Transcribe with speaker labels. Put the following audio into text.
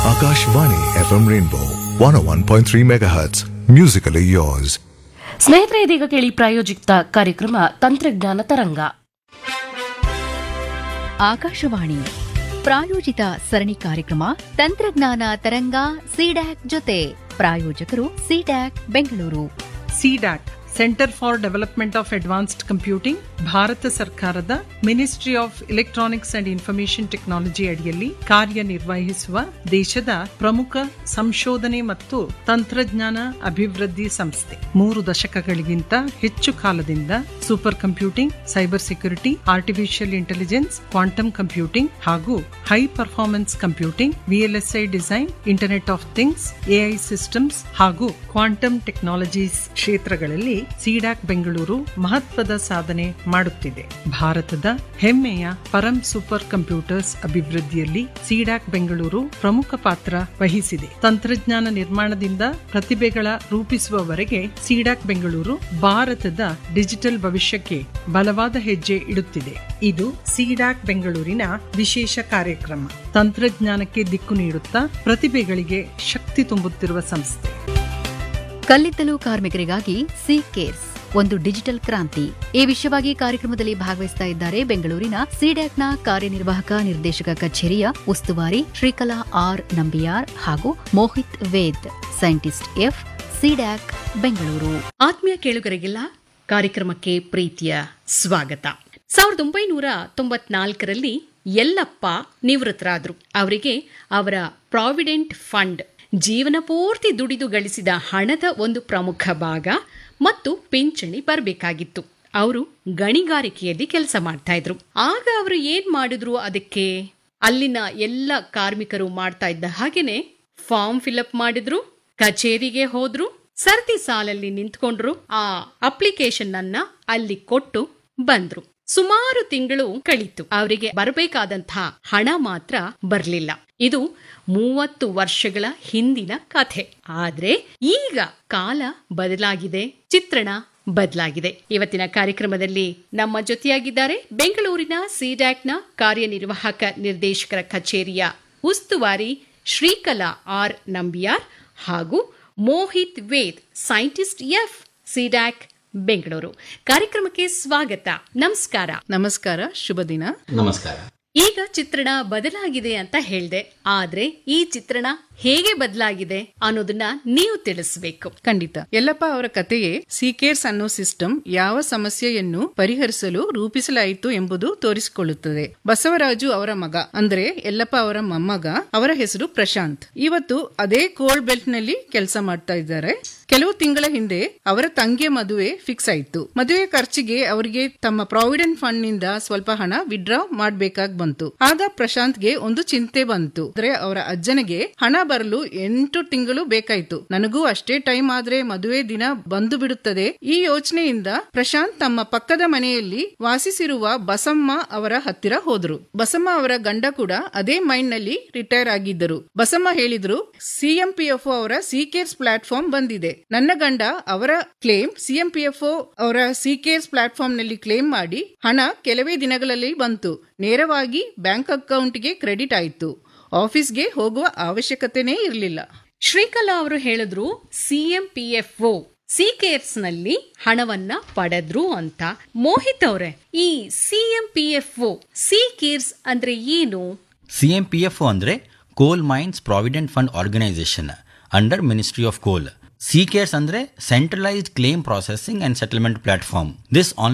Speaker 1: Akashvani FM Rainbow 101.3 MHz. Musically yours.
Speaker 2: ಸ್ನೇಹಿತರೆ ಇದೀಗ ಕೇಳಿ ಪ್ರಾಯೋಜಿತ ಕಾರ್ಯಕ್ರಮ ತಂತ್ರಜ್ಞಾನ ತರಂಗ
Speaker 3: ಆಕಾಶವಾಣಿ ಪ್ರಾಯೋಜಿತ ಸರಣಿ ಕಾರ್ಯಕ್ರಮ ತಂತ್ರಜ್ಞಾನ ತರಂಗ ಸಿಡ್ಯಾಕ್ ಜೊತೆ ಪ್ರಾಯೋಜಕರು CDAC Bengaluru
Speaker 4: CDAC centre for development of advanced computing ಭಾರತ ಸರ್ಕಾರದ ministry of electronics and information technology ಅಡಿಯಲ್ಲಿ ಕಾರ್ಯನಿರ್ವಹಿಸುವ ದೇಶದ ಪ್ರಮುಖ ಸಂಶೋಧನೆ ಮತ್ತು ತಂತ್ರಜ್ಞಾನ ಅಭಿವೃದ್ಧಿ ಸಂಸ್ಥೆ ಮೂರು ದಶಕಗಳಿಗಿಂತ ಹೆಚ್ಚು ಕಾಲದಿಂದ super computing cyber security artificial intelligence quantum computing ಹಾಗೂ high performance computing VLSI design internet of things AI systems ಹಾಗೂ ಕ್ವಾಂಟಮ್ ಟೆಕ್ನಾಲಜೀಸ್ ಕ್ಷೇತ್ರಗಳಲ್ಲಿ ಸಿಡಾಕ್ ಬೆಂಗಳೂರು ಮಹತ್ವದ ಸಾಧನೆ ಮಾಡುತ್ತಿದೆ ಭಾರತದ ಹೆಮ್ಮೆಯ ಪರಂ ಸೂಪರ್ ಕಂಪ್ಯೂಟರ್ಸ್ ಅಭಿವೃದ್ಧಿಯಲ್ಲಿ ಸಿಡಾಕ್ ಬೆಂಗಳೂರು ಪ್ರಮುಖ ಪಾತ್ರ ವಹಿಸಿದೆ ತಂತ್ರಜ್ಞಾನ ನಿರ್ಮಾಣದಿಂದ ಪ್ರತಿಭೆಗಳ ರೂಪಿಸುವವರೆಗೆ ಸಿಡಾಕ್ ಬೆಂಗಳೂರು ಭಾರತದ ಡಿಜಿಟಲ್ ಭವಿಷ್ಯಕ್ಕೆ ಬಲವಾದ ಹೆಜ್ಜೆ ಇಡುತ್ತಿದೆ ಇದು ಸಿಡಾಕ್ ಬೆಂಗಳೂರಿನ ವಿಶೇಷ ಕಾರ್ಯಕ್ರಮ ತಂತ್ರಜ್ಞಾನಕ್ಕೆ ದಿಕ್ಕು ನೀಡುತ್ತಾ ಪ್ರತಿಭೆಗಳಿಗೆ ಶಕ್ತಿ ತುಂಬುತ್ತಿರುವ ಸಂಸ್ಥೆ
Speaker 3: ಕಲ್ಲಿದ್ದಲು ಕಾರ್ಮಿಕರಿಗಾಗಿ ಸಿ ಕೇರ್ಸ್ ಒಂದು ಡಿಜಿಟಲ್ ಕ್ರಾಂತಿ ಈ ವಿಷಯವಾಗಿ ಕಾರ್ಯಕ್ರಮದಲ್ಲಿ ಭಾಗವಹಿಸ್ತಾ ಇದ್ದಾರೆ ಬೆಂಗಳೂರಿನ ಸಿಡ್ಯಾಕ್ನ ಕಾರ್ಯನಿರ್ವಾಹಕ ನಿರ್ದೇಶಕ ಕಚೇರಿಯ ಉಸ್ತುವಾರಿ ಶ್ರೀಕಲಾ ಆರ್ ನಂಬಿಯಾರ್ ಹಾಗೂ ಮೋಹಿತ್ ವೇದ್ ಸೈಂಟಿಸ್ಟ್ ಎಫ್ ಸಿಡ್ಯಾಕ್ ಬೆಂಗಳೂರು
Speaker 5: ಆತ್ಮೀಯ ಕೇಳುಗರಿಗೆಲ್ಲ ಕಾರ್ಯಕ್ರಮಕ್ಕೆ ಪ್ರೀತಿಯ ಸ್ವಾಗತ ಸಾವಿರದ ಒಂಬೈನೂರ ತೊಂಬತ್ನಾಲ್ಕರಲ್ಲಿ ಯಲ್ಲಪ್ಪ ನಿವೃತ್ತರಾದ್ರು ಅವರಿಗೆ ಅವರ ಪ್ರಾವಿಡೆಂಟ್ ಫಂಡ್ ಜೀವನ ಪೂರ್ತಿ ದುಡಿದು ಗಳಿಸಿದ ಹಣದ ಒಂದು ಪ್ರಮುಖ ಭಾಗ ಮತ್ತು ಪಿಂಚಣಿ ಬರಬೇಕಾಗಿತ್ತು ಅವರು ಗಣಿಗಾರಿಕೆಯಲ್ಲಿ ಕೆಲಸ ಮಾಡ್ತಾ ಇದ್ರು ಆಗ ಅವರು ಏನ್ ಮಾಡಿದ್ರು ಅದಕ್ಕೆ ಅಲ್ಲಿನ ಎಲ್ಲ ಕಾರ್ಮಿಕರು ಮಾಡ್ತಾ ಇದ್ದ ಹಾಗೇನೆ ಫಾರ್ಮ್ ಫಿಲಪ್ ಮಾಡಿದ್ರು ಕಚೇರಿಗೆ ಹೋದ್ರು ಸರತಿ ಸಾಲಲ್ಲಿ ನಿಂತ್ಕೊಂಡ್ರು ಆ ಅಪ್ಲಿಕೇಶನ್ ಅನ್ನ ಅಲ್ಲಿ ಕೊಟ್ಟು ಬಂದ್ರು ಸುಮಾರು ತಿಂಗಳು ಕಳೀತು ಅವರಿಗೆ ಬರಬೇಕಾದಂತಹ ಹಣ ಮಾತ್ರ ಬರ್ಲಿಲ್ಲ ಇದು ಮೂವತ್ತು ವರ್ಷಗಳ ಹಿಂದಿನ ಕಥೆ ಆದ್ರೆ ಈಗ ಕಾಲ ಬದಲಾಗಿದೆ ಚಿತ್ರಣ ಬದಲಾಗಿದೆ ಇವತ್ತಿನ ಕಾರ್ಯಕ್ರಮದಲ್ಲಿ ನಮ್ಮ ಜೊತೆಯಾಗಿದ್ದಾರೆ ಬೆಂಗಳೂರಿನ ಸಿಡ್ಯಾಕ್ನ ಕಾರ್ಯನಿರ್ವಾಹಕ ನಿರ್ದೇಶಕರ ಕಚೇರಿಯ ಉಸ್ತುವಾರಿ ಶ್ರೀಕಲಾ ಆರ್ ನಂಬಿಯಾರ್ ಹಾಗೂ ಮೋಹಿತ್ ವೇದ್ ಸೈಂಟಿಸ್ಟ್ ಎಫ್ ಸಿಡ್ಯಾಕ್ ಬೆಂಗಳೂರು ಕಾರ್ಯಕ್ರಮಕ್ಕೆ ಸ್ವಾಗತ ನಮಸ್ಕಾರ
Speaker 6: ನಮಸ್ಕಾರ ಶುಭ ದಿನ
Speaker 7: ನಮಸ್ಕಾರ
Speaker 5: ಈಗ ಚಿತ್ರಣ ಬದಲಾಗಿದೆ ಅಂತ ಹೇಳ್ದೆ ಆದ್ರೆ ಈ ಚಿತ್ರಣ ಹೇಗೆ ಬದಲಾಗಿದೆ ಅನ್ನೋದನ್ನ ನೀವು ತಿಳಿಸ್ಬೇಕು
Speaker 6: ಖಂಡಿತ ಯಲ್ಲಪ್ಪ ಅವರ ಕಥೆಯೇ ಸೀಕೇರ್ಸ್ ಅನ್ನೋ ಸಿಸ್ಟಮ್ ಯಾವ ಸಮಸ್ಯೆಯನ್ನು ಪರಿಹರಿಸಲು ರೂಪಿಸಲಾಯಿತು ಎಂಬುದು ತೋರಿಸಿಕೊಳ್ಳುತ್ತದೆ ಬಸವರಾಜು ಅವರ ಮಗ ಅಂದ್ರೆ ಯಲ್ಲಪ್ಪ ಅವರ ಮೊಮ್ಮಗ ಅವರ ಹೆಸರು ಪ್ರಶಾಂತ್ ಇವತ್ತು ಅದೇ ಕೋಲ್ಡ್ ಬೆಲ್ಟ್ ನಲ್ಲಿ ಕೆಲಸ ಮಾಡ್ತಾ ಇದ್ದಾರೆ ಕೆಲವು ತಿಂಗಳ ಹಿಂದೆ ಅವರ ತಂಗಿಯ ಮದುವೆ ಫಿಕ್ಸ್ ಆಯಿತು ಮದುವೆ ಖರ್ಚಿಗೆ ಅವರಿಗೆ ತಮ್ಮ ಪ್ರಾವಿಡೆಂಟ್ ಫಂಡ್ ನಿಂದ ಸ್ವಲ್ಪ ಹಣ ವಿಡ್ರಾ ಮಾಡ್ಬೇಕಾಗ್ ಬಂತು ಆಗ ಪ್ರಶಾಂತ್ಗೆ ಒಂದು ಚಿಂತೆ ಬಂತು ಅಂದ್ರೆ ಅವರ ಅಜ್ಜನಿಗೆ ಹಣ ಬರಲು ಎಂಟು ತಿಂಗಳು ಬೇಕಾಯ್ತು ನನಗೂ ಅಷ್ಟೇ ಟೈಮ್ ಆದ್ರೆ ಮದುವೆ ದಿನ ಬಂದು ಬಿಡುತ್ತದೆ ಈ ಯೋಚನೆಯಿಂದ ಪ್ರಶಾಂತ್ ತಮ್ಮ ಪಕ್ಕದ ಮನೆಯಲ್ಲಿ ವಾಸಿಸಿರುವ ಬಸಮ್ಮ ಅವರ ಹತ್ತಿರ ಹೋದ್ರು ಬಸಮ್ಮ ಅವರ ಗಂಡ ಕೂಡ ಅದೇ ಮೈಂಡ್ ನಲ್ಲಿ ರಿಟೈರ್ ಆಗಿದ್ದರು ಬಸಮ್ಮ ಹೇಳಿದ್ರು ಸಿಎಂಪಿಎಫ್ ಅವರ ಸಿಕೇರ್ಸ್ ಪ್ಲಾಟ್ಫಾರ್ಮ್ ಬಂದಿದೆ ನನ್ನ ಗಂಡ ಅವರ ಕ್ಲೇಮ್ ಸಿಎಂಪಿಎಫ್ಒ ಅವರ ಸಿಕೇರ್ಸ್ ಪ್ಲಾಟ್ಫಾರ್ಮ್ ನಲ್ಲಿ ಕ್ಲೇಮ್ ಮಾಡಿ ಹಣ ಕೆಲವೇ ದಿನಗಳಲ್ಲಿ ಬಂತು ನೇರವಾಗಿ ಬ್ಯಾಂಕ್ ಅಕೌಂಟ್ಗೆ ಕ್ರೆಡಿಟ್ ಆಯಿತು ಆಫೀಸ್ಗೆ ಹೋಗುವ ಅವಶ್ಯಕತೆನೇ ಇರಲಿಲ್ಲ
Speaker 5: ಶ್ರೀಕಲಾ ಅವರು ಹೇಳಿದ್ರು CM P F O C cares ನಲ್ಲಿ ಹಣವನ್ನ ಪಡೆದ್ರು ಅಂತ ಮೋಹಿತ್ ಅವರೇ ಈ CM P F O C cares ಅಂದ್ರೆ ಏನು
Speaker 7: ಸಿಎಂಪಿಎಫ್ಒ ಅಂದ್ರೆ coal mines provident fund organisation under ministry of coal C cares ಅಂದ್ರೆ centralised claim processing and settlement platform this